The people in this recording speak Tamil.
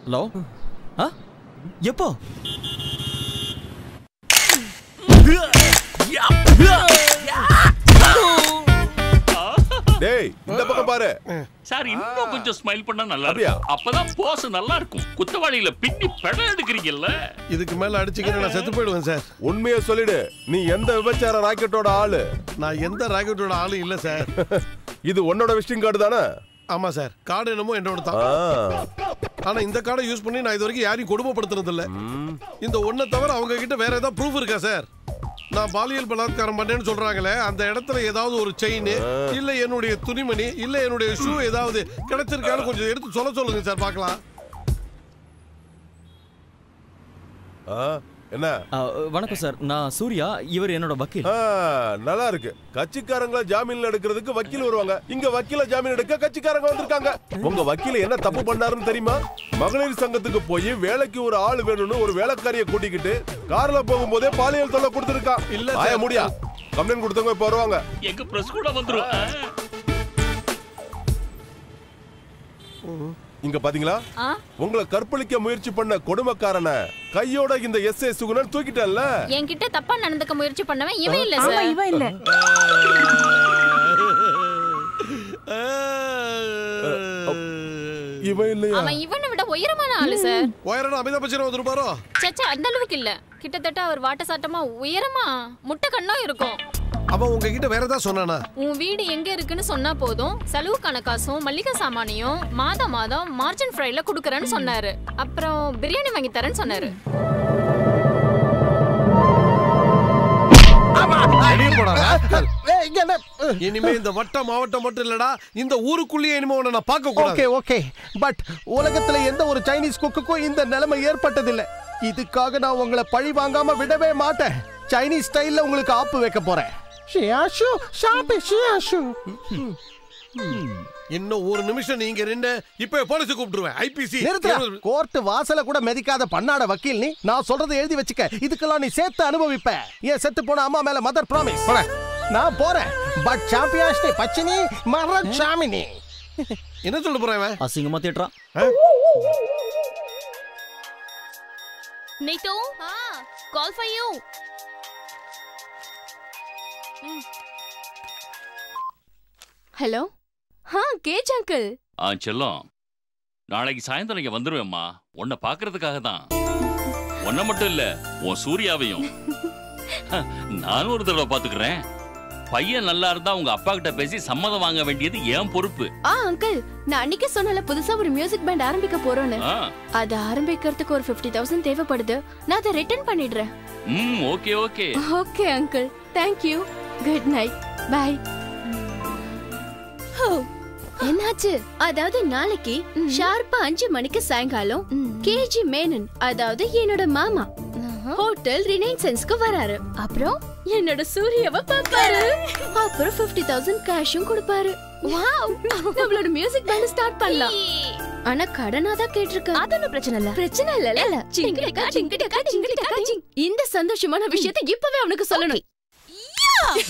ஹலோ ஆ எப்போ டேய் இந்த பக்கம் பாரு சார் இன்னும் கொஞ்சம் ஸ்மைல் பண்ணா நல்லா அப்படியா? இருக்கும் அப்பதான் போஸ் நல்லா இருக்கும் குத்தவாளியில பின்னி படம் எடுக்கிறீங்கல்ல இதுக்கு மேல அடிச்சுக்கிட்டு நான் செத்து போயிடுவேன் சார் உண்மையை சொல்லிடு நீ எந்த விபச்சார ராக்கெட்டோட ஆளு நான் எந்த ராக்கெட்டோட ஆளும் இல்ல சார் இது உன்னோட விசிட்டிங் கார்டு தானே ஆமா சார் கார்டு என்னமோ என்னோட தான் ஆ. ஆனா இந்த கார்டை யூஸ் பண்ணி நான் இது வரைக்கும் யாரையும் கொடுமைப்படுத்துனது இல்ல இந்த ஒன்ன தவிர அவங்க கிட்ட வேற ஏதாவது ப்ரூஃப் இருக்கா சார் நான் பாலியல் பலாத்காரம் பண்ணேன்னு சொல்றாங்களே அந்த இடத்துல ஏதாவது ஒரு செயின் இல்ல என்னுடைய துணிமணி இல்ல என்னுடைய ஷூ ஏதாவது கிடைச்சிருக்கான்னு கொஞ்சம் எடுத்து சொல்ல சொல்லுங்க சார் பார்க்கலாம் ஆ, என்ன ஆ, வணக்கம் சார் நான் சூர்யா இவர் என்னோட வக்கீல் ஆ, நல்லா இருக்கு கட்சிக்காரங்கள ஜாமீன்ல எடுக்கிறதுக்கு வக்கீல் வருவாங்க இங்க வக்கீல ஜாமீன் எடுக்க கட்சிக்காரங்க வந்திருக்காங்க உங்க வக்கீல என்ன தப்பு பண்ணாருன்னு தெரியுமா மகளிர் சங்கத்துக்கு போய் வேலைக்கு ஒரு ஆள் வேணும்னு ஒரு வேலைக்காரிய கூட்டிக்கிட்டு கார்ல போகும்போதே பாலியல் தொல்லை கொடுத்துருக்கான் இல்ல இல்ல சார். ஆய முடியா கம்ப்ளைண்ட் கொடுத்தவங்க இப்ப வருவாங்க எங்க பிரஸ் கூட வந்துரும் இங்க பாத்தீங்களா ஆ உங்களை கற்பழிக்க முயற்சி பண்ண கொடுமைக்காரனை கையோட இந்த எஸ் ஏ சுகுணன் தூக்கிட்டல்ல என்கிட்ட தப்பா நடந்துக்க முயற்சி பண்ணவன் இவன் இல்ல ஆமா சார் இவன் இல்ல இவன் இல்லையா அவன் இவனை விட உயரமான ஆளு சார் உயரம் அமிதாப் பச்சன் வந்துருப்பாரோ சச்சா அந்த அளவுக்கு இல்ல கிட்டத்தட்ட அவர் வாட்ட சாட்டமா உயரமா முட்டை கண்ணும் இருக்கும் அவன் உங்ககிட்ட வேற ஏதாவது சொன்னானா உன் வீடு எங்க இருக்குன்னு சொன்னா போதும் செலவுக்கான காசும் மல்லிகை சாமானையும் மாதம் மாதம் மார்ஜின் ஃப்ரைல குடுக்கறேன்னு சொன்னாரு அப்புறம் பிரியாணி வாங்கி தரேன்னு சொன்னாரு வெளிய போடா rascal. இனிமே இந்த வட்டம் மாவட்டம் மட்டும் இல்லடா இந்த ஊருக்குள்ளேயே இனிமே உன்னை நான் பார்க்க கூடாது ஓகே ஓகே பட் உலகத்துல எந்த ஒரு சைனீஸ் குக்குக்கும் இந்த நிலைமை ஏற்பட்டதில்லை இதுக்காக நான் உங்களை பழி வாங்காம விடவே மாட்டேன் சைனீஸ் ஸ்டைல்ல உங்களுக்கு ஆப்பு வைக்க போறேன் ஷியாஷு ஷாபி ஷியாஷு இன்னும் ஒரு நிமிஷம் நீங்க நின்னு இப்ப போலீஸ் கூப்பிட்டுருவேன் ஐபிசி நிறுத்துற கோர்ட் வாசல கூட மெதிக்காத பண்ணாட வக்கீல் நீ நான் சொல்றதை எழுதி வச்சுக்க இதுக்கெல்லாம் நீ சேர்த்து அனுபவிப்ப ஏன் செத்து போன அம்மா மேல மதர் ப்ராமிஸ் நான் போறேன் பட் சாம்பியாஸ்னி பச்சினி மர சாமினி என்ன சொல்ல போறேன் இவன்? அசிங்கமா திட்டுறான் நீட்டு கால் ஃபார் யூ ஹலோ ஹா கேஜ் அங்கிள் ஆ செல்லம் நாளைக்கு சாயந்தரம் இங்க வந்துருவேம்மா உன்னை பாக்குறதுக்காக தான் உன்னை மட்டும் இல்ல உன் சூர்யாவையும் ஹ, நானும் ஒரு தடவை பாத்துக்கிறேன் பையன் நல்லா இருந்தா உங்க அப்பா கிட்ட பேசி சம்மதம் வாங்க வேண்டியது என் பொறுப்பு ஆ அங்கிள் நான் அன்னைக்கே சொன்னல புதுசா ஒரு மியூசிக் பேண்ட் ஆரம்பிக்க போறோம்னு ஆ, அது ஆரம்பிக்கிறதுக்கு ஒரு 50000 தௌசண்ட் தேவைப்படுது நான் அதை ரிட்டர்ன் பண்ணிடுறேன் ம் okay okay okay uncle thank you good night bye என்னாச்சு அதாவது நாளைக்கு ஷார்ப்பா அஞ்சு மணிக்கு சாயங்காலம் கேஜி மேனன் அதாவது என்னோட மாமா ஹோட்டல் ரினைசன்ஸ்க்கு வராரு அப்புறம் என்னோட சூர்யாவை பாப்பாரு அப்புறம் 50000 தௌசண்ட் கேஷும் கொடுப்பாரு வாவ் நம்மளோட மியூசிக் பேண்ட் ஸ்டார்ட் பண்ணலாம் ஆனா கடனா தான் கேட்டிருக்கேன் அது ஒன்றும் பிரச்சனை இல்ல பிரச்சனை இல்ல சிங்கிடிக்கா சிங்கிடிக்கா சிங்கிடிக்கா இந்த சந்தோஷமான விஷயத்தை இப்பவே அவனுக்கு சொல்லணும்